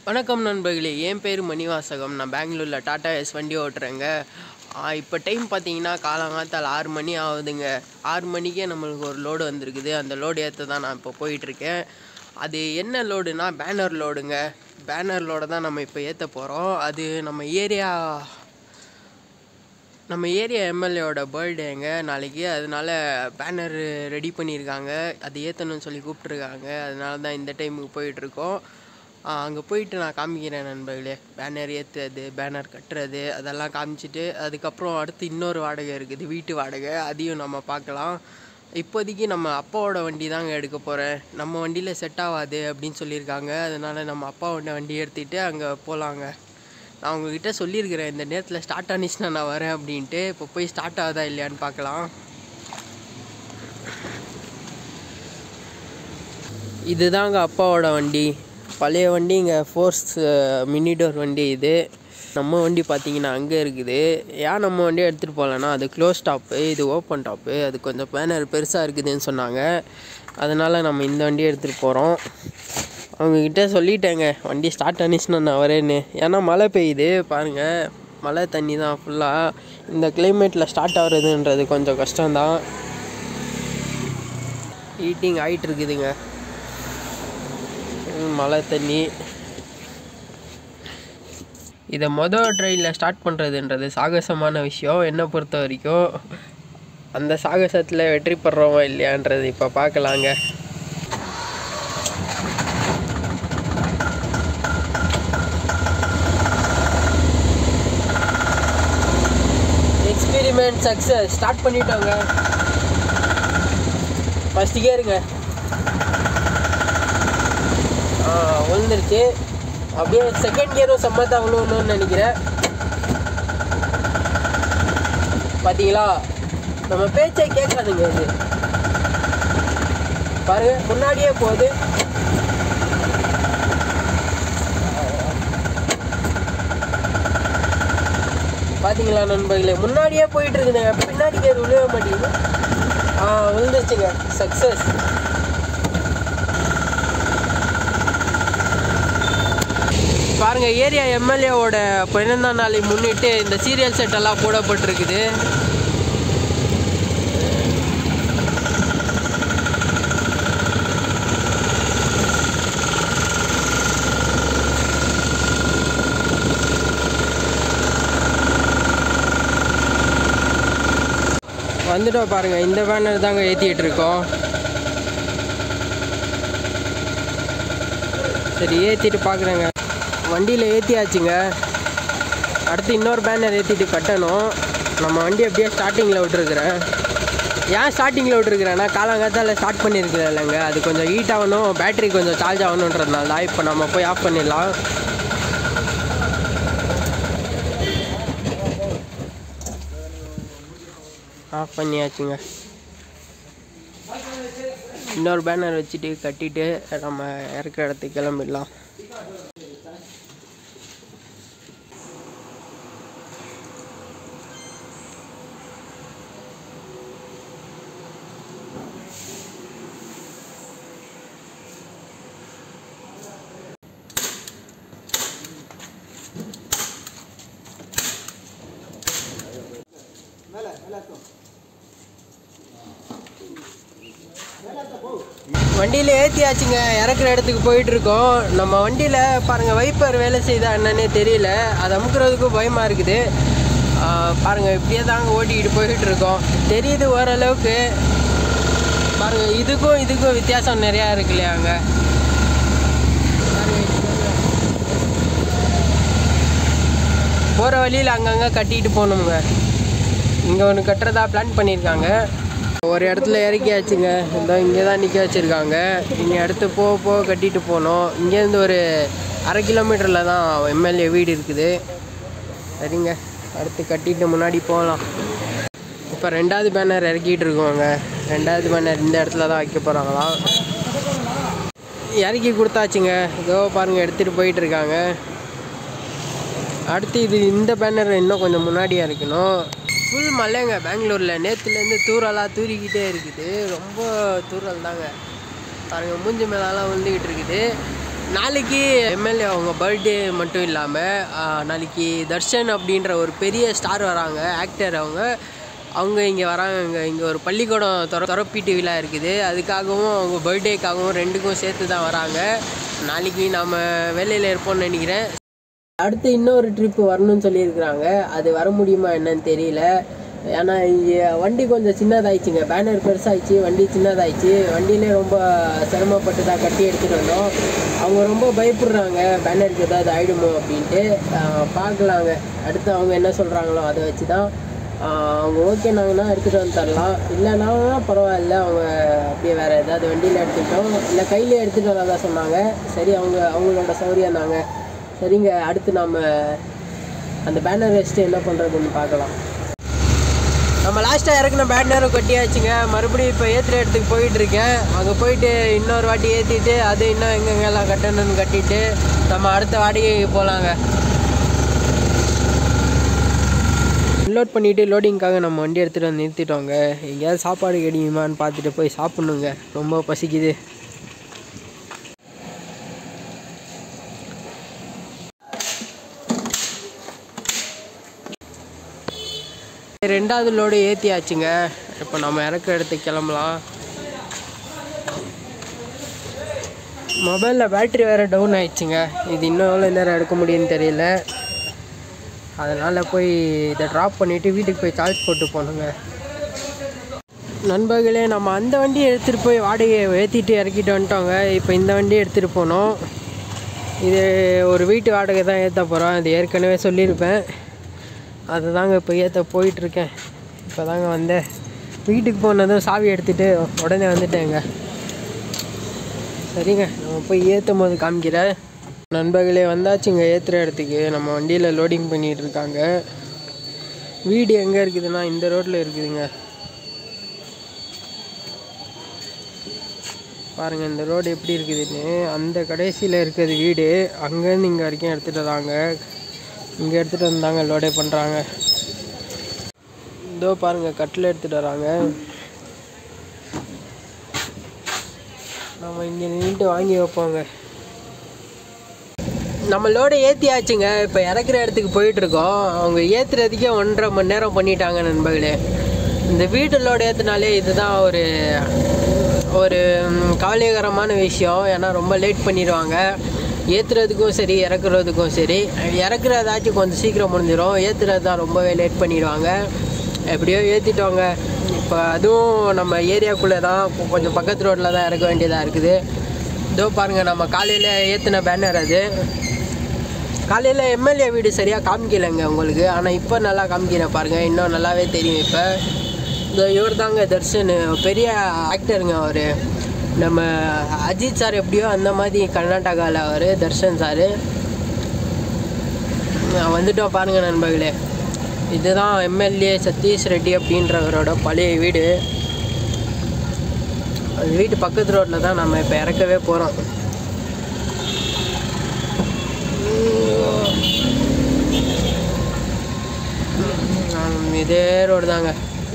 வணக்கம் நண்பர்களே என் பேர் மணிவாசகம் நான் பெங்களூரில் டாடா எஸ் வண்டி ஓட்டுறேங்க இப்போ டைம் பார்த்தீங்கன்னா காலங்காத்தால் ஆறு மணி ஆகுதுங்க ஆறு மணிக்கே நம்மளுக்கு ஒரு லோடு வந்திருக்குது அந்த லோடு ஏற்ற தான் நான் இப்போ போயிட்டுருக்கேன் அது என்ன லோடுனா பேனர் லோடுங்க பேனர் லோடை தான் நம்ம இப்போ ஏற்ற போகிறோம் அது நம்ம ஏரியா நம்ம ஏரியா எம்எல்ஏவோட பர்த்டேங்க நாளைக்கு அதனால பேனர் ரெடி பண்ணியிருக்காங்க அது ஏற்றணும்னு சொல்லி கூப்பிட்ருக்காங்க அதனால தான் இந்த டைமுக்கு போயிட்டுருக்கோம் அங்கே போயிட்டு நான் காமிக்கிறேன் நண்பர்களே பேனர் ஏற்றுறது பேனர் கட்டுறது அதெல்லாம் காமிச்சிட்டு அதுக்கப்புறம் அடுத்து இன்னொரு வாடகை இருக்குது வீட்டு வாடகை அதையும் நம்ம பார்க்கலாம் இப்போதைக்கு நம்ம அப்பாவோட வண்டி தாங்க எடுக்க போகிறேன் நம்ம வண்டியில் செட் ஆகாது அப்படின்னு சொல்லியிருக்காங்க அதனால நம்ம அப்பாவோட வண்டி எடுத்துகிட்டு அங்கே போகலாங்க நான் உங்ககிட்ட சொல்லியிருக்கிறேன் இந்த நேரத்தில் ஸ்டார்ட் ஆனிச்சுன்னா நான் வரேன் அப்படின்ட்டு இப்போ போய் ஸ்டார்ட் ஆகுதா இல்லையான்னு பார்க்கலாம் இதுதாங்க அப்பாவோட வண்டி பழைய வண்டி இங்கே ஃபோர்ஸ் மினி டோர் வண்டி இது நம்ம வண்டி பார்த்தீங்கன்னா அங்கே இருக்குது ஏன் நம்ம வண்டியை எடுத்துகிட்டு போகலன்னா அது க்ளோஸ் டாப்பு இது ஓப்பன் டாப்பு அது கொஞ்சம் பேனர் பெருசாக இருக்குதுன்னு சொன்னாங்க அதனால் நம்ம இந்த வண்டியை எடுத்துகிட்டு போகிறோம் அவங்கக்கிட்ட சொல்லிட்டேங்க வண்டி ஸ்டார்ட் ஆனிச்சுன்னா நான் வரேன்னு ஏன்னா மழை பெய்யுது பாருங்கள் மழை தண்ணி தான் ஃபுல்லாக இந்த கிளைமேட்டில் ஸ்டார்ட் ஆகுறதுன்றது கொஞ்சம் கஷ்டம்தான் ஹீட்டிங் ஆகிட்டு இருக்குதுங்க ம், மழை தண்ணி இதை மொதல் ட்ரெயினில் ஸ்டார்ட் பண்ணுறதுன்றது சாகசமான விஷயம் என்னை பொறுத்த வரைக்கும் அந்த சாகசத்தில் வெற்றி பெறோமா இல்லையான்றது இப்போ பார்க்கலாங்க எக்ஸ்பெரிமெண்ட் சக்ஸஸ் ஸ்டார்ட் பண்ணிட்டோங்க ஃபஸ்ட் கியருங்க ஆ விழுந்துருச்சு அப்படியே செகண்ட் கியரும் சம்மத்தா விழுவணும்னு நினைக்கிறேன் பார்த்தீங்களா நம்ம பேச்சை கேட்காதுங்க இது பாருங்க முன்னாடியே போகுது பாத்தீங்களா நண்பர்களே முன்னாடியே போயிட்டு இருக்குதுங்க பின்னாடி கேது விழுக மாட்டேங்குது ஆ விழுந்துச்சுங்க சக்ஸஸ் பாருங்க ஏரியா எம்எல்ஏவோட பிறந்த நாளை முன்னிட்டு இந்த சீரியல் செட் எல்லாம் போடப்பட்டிருக்குது வந்துட்டோம் பாருங்க இந்த பேனர் தாங்க ஏற்றிட்டு இருக்கோம் சரி ஏற்றிட்டு பார்க்குறேங்க வண்டியில் ஏற்றியாச்சுங்க அடுத்து இன்னொரு பேனர் ஏற்றிட்டு கட்டணும் நம்ம வண்டி அப்படியே ஸ்டார்டிங்கில் விட்டுருக்குறேன் ஏன் ஸ்டார்டிங்கில் விட்டுருக்குறேன்னா காலங்காத்தால் ஸ்டார்ட் பண்ணியிருக்கிறேன் இல்லைங்க அது கொஞ்சம் ஹீட் ஆகணும் பேட்டரி கொஞ்சம் சார்ஜ் ஆகணுன்றதுனால தான் இப்போ நம்ம போய் ஆஃப் பண்ணிடலாம் ஆஃப் பண்ணியாச்சுங்க இன்னொரு பேனர் வச்சுட்டு கட்டிட்டு நம்ம இறக்குற இடத்துக்கு கிளம்பிடலாம் வண்டியில் ஏற்றியாச்சுங்க இறக்குற இடத்துக்கு போயிட்டு இருக்கோம் நம்ம வண்டியில் பாருங்கள் வைப்பர் வேலை செய்தா என்னன்னே தெரியல அதை அமுக்குறதுக்கும் பயமாக இருக்குது ஆ, பாருங்க இப்படியே தாங்க ஓட்டிக்கிட்டு போயிட்டு இருக்கோம் தெரியுது ஓரளவுக்கு பாருங்க இதுக்கும் இதுக்கும் வித்தியாசம் நிறையா இருக்கு இல்லையாங்க போகிற வழியில் அங்கங்கே கட்டிட்டு போகணுங்க இங்கே ஒன்று கட்டுறதா பிளான் பண்ணியிருக்காங்க ஒரு இடத்துல இறக்கியாச்சுங்க இந்த இங்கே தான் நிற்க வச்சுருக்காங்க இங்கே அடுத்து போக போக கட்டிட்டு போகணும் இங்கேருந்து ஒரு அரை கிலோமீட்டரில் தான் எம்எல்ஏ வீடு இருக்குது சரிங்க அடுத்து கட்டிட்டு முன்னாடி போகலாம் இப்போ ரெண்டாவது பேனர் இறக்கிட்டு இருக்கோங்க ரெண்டாவது பேனர் இந்த இடத்துல தான் வைக்க போகிறாங்களாம் இறக்கி கொடுத்தாச்சுங்க இதோ பாருங்கள் எடுத்துகிட்டு போயிட்டு இருக்காங்க அடுத்து இது இந்த பேனர் இன்னும் கொஞ்சம் முன்னாடியே இருக்கணும் ஃபுல் மழைங்க பெங்களூரில் நேற்றுலேருந்து தூரலாக தூரிக்கிட்டே இருக்குது ரொம்ப தூரல் தாங்க பாருங்கள் மூஞ்சி மேலெல்லாம் விழுந்துக்கிட்டு இருக்குது நாளைக்கு எம்எல்ஏ அவங்க பர்த்டே மட்டும் இல்லாமல் நாளைக்கு தர்ஷன் அப்படின்ற ஒரு பெரிய ஸ்டார் வராங்க ஆக்டர் அவங்க அவங்க இங்கே வராங்க இங்கே இங்கே ஒரு பள்ளிக்கூடம் திற திறப்பீட்டு விழா இருக்குது அதுக்காகவும் அவங்க பர்த்டேக்காகவும் ரெண்டுக்கும் சேர்த்து தான் வராங்க நாளைக்கு நாம் வேலையில் இருப்போம்னு நினைக்கிறேன் அடுத்து இன்னொரு ட்ரிப்பு வரணும்னு சொல்லியிருக்கிறாங்க அது வர முடியுமா என்னன்னு தெரியல ஏன்னா இங்கே வண்டி கொஞ்சம் சின்னதாயிடுச்சுங்க பேனர் பெருசாகிடுச்சு வண்டி சின்னதாயிடுச்சு வண்டியிலே ரொம்ப சிரமப்பட்டு தான் கட்டி எடுத்துகிட்டு வந்தோம் அவங்க ரொம்ப பயப்படுறாங்க பேனருக்கு ஏதாவது ஆயிடுமோ அப்படின்ட்டு ஆஹ் பார்க்கலாங்க அடுத்து அவங்க என்ன சொல்கிறாங்களோ அதை வச்சு தான் ஆஹ் அவங்க ஓகேனாங்கன்னா எடுத்துகிட்டு வந்து தரலாம் இல்லைனா பரவாயில்ல அவங்க அப்படியே வேறு ஏதாவது வண்டியில் எடுத்துக்கிட்டோம் இல்லை கையிலே எடுத்துகிட்டு வரதா சொன்னாங்க சரி அவங்க அவங்களோட சௌரியம் தாங்க சரிங்க அடுத்து நம்ம அந்த பேனர் வச்சுட்டு என்ன பண்ணுறதுன்னு பார்க்கலாம் நம்ம லாஸ்ட்டாக இறக்குன பேனரும் கொட்டியாச்சுங்க மறுபடியும் இப்போ ஏற்றுற இடத்துக்கு போயிட்டு இருக்கேன் அங்கே போயிட்டு இன்னொரு வாட்டி ஏற்றிட்டு அது இன்னும் எங்கெங்கெல்லாம் கட்டணும்னு கட்டிட்டு நம்ம அடுத்த வாடகைக்கு போகலாங்க லோட் பண்ணிவிட்டு லோடிங்க்காக நம்ம வண்டி எடுத்துகிட்டு வந்து நிறுத்திட்டோங்க எங்கேயாவது சாப்பாடு கிடைக்குமான்னு பார்த்துட்டு போய் சாப்பிட்ணுங்க ரொம்ப பசிக்குது ரெண்டாவது லோடு ஏற்றியாச்சுங்க இப்போ நம்ம இறக்குற இடத்துக்கு கிளம்பலாம் மொபைலில் பேட்ரி வேறு டவுன் ஆயிடுச்சுங்க இது இன்னும் எவ்வளோ நேரம் எடுக்க முடியும்னு தெரியல அதனால் போய் இதை ட்ராப் பண்ணிவிட்டு வீட்டுக்கு போய் சார்ஜ் போட்டு போகணுங்க நண்பர்களே நம்ம அந்த வண்டியை எடுத்துகிட்டு போய் வாடகையை ஏற்றிட்டு இறக்கிட்டு வந்துட்டோங்க இப்போ இந்த வண்டியை எடுத்துகிட்டு போனோம் இது ஒரு வீட்டு வாடகை தான் ஏற்ற போகிறோம் அது ஏற்கனவே சொல்லியிருப்பேன் அதை தாங்க இப்போ ஏற்ற போயிட்டுருக்கேன் இப்போ தாங்க வந்தேன் வீட்டுக்கு போனதும் சாவி எடுத்துகிட்டு உடனே வந்துட்டேங்க சரிங்க நம்ம போய் ஏற்றும் போது காமிக்கிறேன் நண்பர்களே வந்தாச்சுங்க ஏற்றுற இடத்துக்கு நம்ம வண்டியில் லோடிங் பண்ணிகிட்டு இருக்காங்க வீடு எங்கே இருக்குதுன்னா இந்த ரோட்டில் இருக்குதுங்க பாருங்கள் இந்த ரோடு எப்படி இருக்குதுன்னு அந்த கடைசியில் இருக்கிறது வீடு அங்கேருந்து இங்கே வரைக்கும் எடுத்துகிட்டு வராங்க இங்கே எடுத்துகிட்டு வந்தாங்க லோடே பண்ணுறாங்க இதோ பாருங்கள் கட்டில் எடுத்துகிட்டு வராங்க நம்ம இங்கே நின்றுட்டு வாங்கி வைப்போங்க நம்ம லோடை ஏற்றியாச்சுங்க இப்போ இறக்குற இடத்துக்கு போயிட்டுருக்கோம் அவங்க ஏற்றுறதுக்கே ஒன்றரை மணி நேரம் பண்ணிட்டாங்க நண்பர்களே இந்த வீட்டு லோடு ஏற்றினாலே இதுதான் ஒரு ஒரு ம், கவலைகரமான விஷயம் ஏன்னா ரொம்ப லேட் பண்ணிடுவாங்க ஏற்றுறதுக்கும் சரி இறக்குறதுக்கும் சரி இறக்குறதாச்சும் கொஞ்சம் சீக்கிரம் முடிஞ்சிடும் ஏற்றுறது தான் ரொம்பவே லேட் பண்ணிடுவாங்க எப்படியோ ஏற்றிட்டோங்க இப்போ அதுவும் நம்ம ஏரியாக்குள்ளே தான் கொ- கொஞ்சம் பக்கத்து ரோட்டில் தான் இறக்க வேண்டியதாக இருக்குது இதோ பாருங்கள் நம்ம காலையில் ஏற்றின பேனர் அது காலையில் எம்எல்ஏ வீடு சரியாக காமிக்கலைங்க உங்களுக்கு ஆனால் இப்போ நல்லா காமிக்கிறேன் பாருங்கள் இன்னும் நல்லாவே தெரியும் இப்போ இந்த இவர் தாங்க தர்ஷன் பெரிய ஆக்டருங்க அவர் நம்ம அஜித் சார் எப்படியோ அந்த மாதிரி கர்நாடகாவில் அவர் தர்ஷன் சார் வந்துட்டோம் பாருங்கள் நண்பர்களே இதுதான் எம்எல்ஏ சதீஷ் ரெட்டி அப்படின்றவரோட பழைய வீடு அந்த வீட்டு பக்கத்து ரோட்டில் தான் நம்ம இப்போ இறக்கவே போகிறோம் இதே ரோடு தாங்க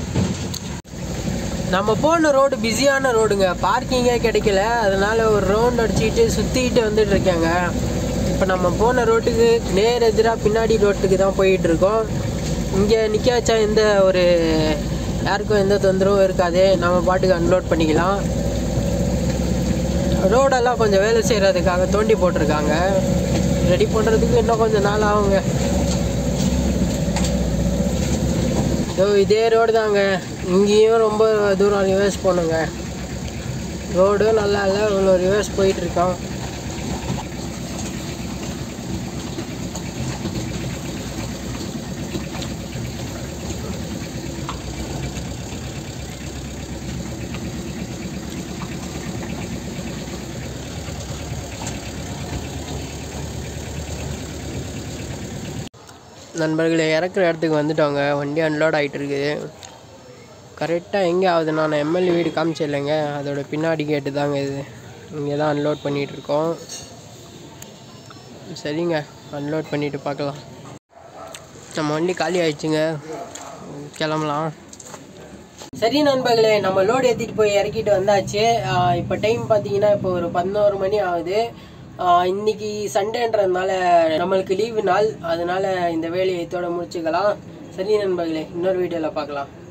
நம்ம போன ரோடு பிஸியான ரோடுங்க பார்க்கிங்கே கிடைக்கல அதனால ஒரு ரவுண்ட் அடிச்சுக்கிட்டு சுற்றிக்கிட்டு வந்துட்டு இருக்கேங்க இப்போ நம்ம போன ரோட்டுக்கு நேர் எதிராக பின்னாடி ரோட்டுக்கு தான் போயிட்டு இருக்கோம் இங்கே நிற்க வச்சா எந்த ஒரு யாருக்கும் எந்த தொந்தரவும் இருக்காது நம்ம பாட்டுக்கு அன்லோட் பண்ணிக்கலாம் ரோடெல்லாம் கொஞ்சம் வேலை செய்கிறதுக்காக தோண்டி போட்டிருக்காங்க ரெடி பண்ணுறதுக்கு இன்னும் கொஞ்சம் நாள் ஆகுங்க இதோ இதே ரோடு தாங்க இங்கேயும் ரொம்ப தூரம் ரிவர்ஸ் போகணுங்க ரோடும் நல்லா இல்லை இவ்வளோ ரிவர்ஸ் போயிட்டுருக்கோம் நண்பர்களே இறக்குற இடத்துக்கு வந்துட்டோங்க வண்டி அன்லோட் ஆகிட்டு இருக்குது கரெக்டாக எங்கே ஆகுதுண்ணா நான் எம்எல்ஏ வீடு காமிச்சிடலைங்க அதோட பின்னாடி கேட்டு தாங்க இது இங்கே தான் அன்லோட் பண்ணிகிட்ருக்கோம் சரிங்க அன்லோட் பண்ணிவிட்டு பார்க்கலாம் நம்ம வண்டி காலி ஆயிடுச்சுங்க கிளம்பலாம் சரி நண்பர்களே நம்ம லோடு ஏற்றிட்டு போய் இறக்கிட்டு வந்தாச்சு இப்போ டைம் பார்த்தீங்கன்னா இப்போ ஒரு பதினோரு மணி ஆகுது ஆஹ் இன்னைக்கு சண்டேன்றதுனால நம்மளுக்கு லீவு நாள் அதனால இந்த வேலையை இதோட முடிச்சுக்கலாம் சரி நண்பர்களே இன்னொரு வீடியோவில் பார்க்கலாம்